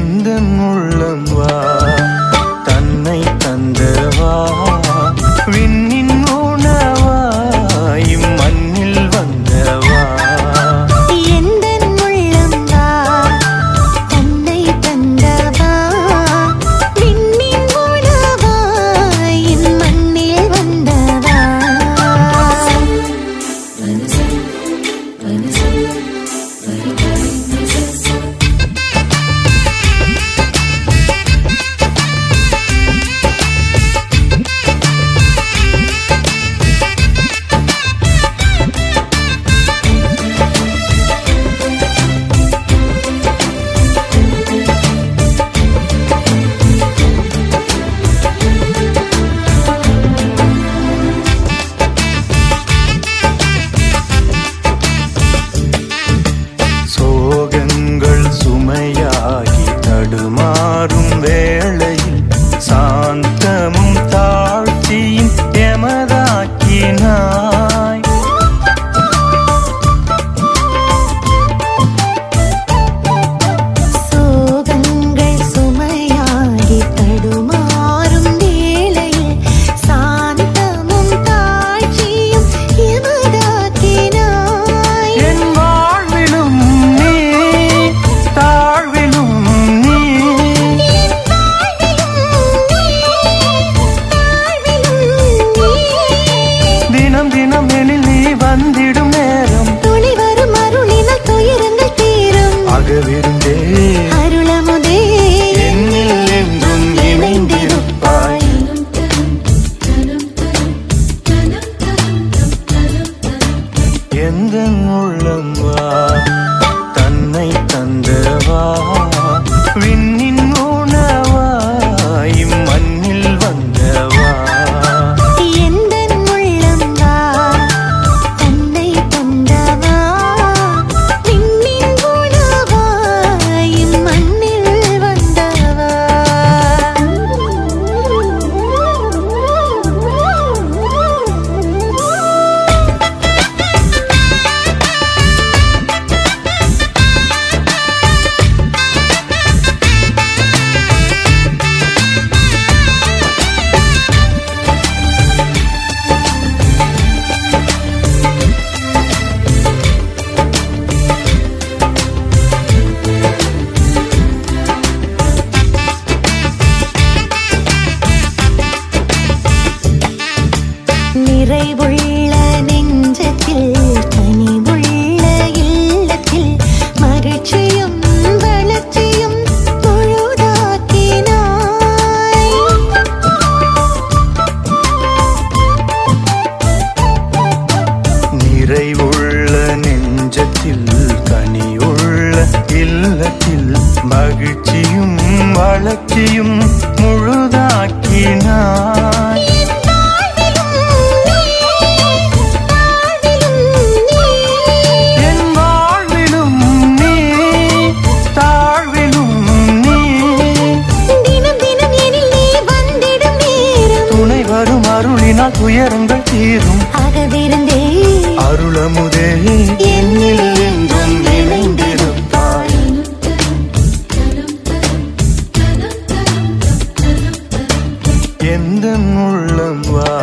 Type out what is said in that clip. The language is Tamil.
எந்த உள்ளம் வா தன்னை தந்தவா விண்ணின் உணவா இம்மண்ணில் வந்தவா எந்தன் உள்ளம் வா தன்னை தந்தவா விண்ணின் உணவா என் மண்ணில் வந்தவா சோகங்கள் சுமையாகி தடுமாறும் வேளையில் சாந்தமும் தாழ்ச்சியும் எமதாக்கினாய் சோகங்கள் சுமையாகி தடுமாறும் வேளையில் சாந்தமும் தாழ்ச்சியும் எமதாக்கினாய் என் வாழ்விலும் நீ தாழ்விலும் நீ தினம் தினம் எனில் நீ வந்திடும் நேரம் துளி வரும் அருளினால் துயரங்கள் தீரும் அகவிருந்தே அருளமுதே என்னில் என்றும் இணைந்திருப்பாய் எந்த உள்ளம் வா தன்னை தந்தவா விண்ணின் உணவா இம்மண்ணில் வந்தவா எந்தன் உள்ளம் வா தன்னை தந்தவா விண்ணின் உணவா என் மண்ணில் வந்தவா நிறைவுள்ள நெஞ்சத்தில் கனிவுள்ள இல்லத்தில் மகிழ்ச்சியும் வளர்ச்சியும் முழுதாக்கினாய் நிறைவுள்ள நெஞ்சத்தில் கனியுள்ள இல்லத்தில் மகிழ்ச்சியும் வளர்ச்சியும் முழுதாக்கினாய் என் வாழ்விலும் நீ தாழ்விலும் நீ தினம் தினம் எனில் நீ வந்திடும் நேரம் துணை வரும் அருளினால் துயரங்கள் தீரும் அகவிருந்தே அருளமுதே என்னில் என்றும் இணைந்திருப்பாய் எந்த உள்ளம் வா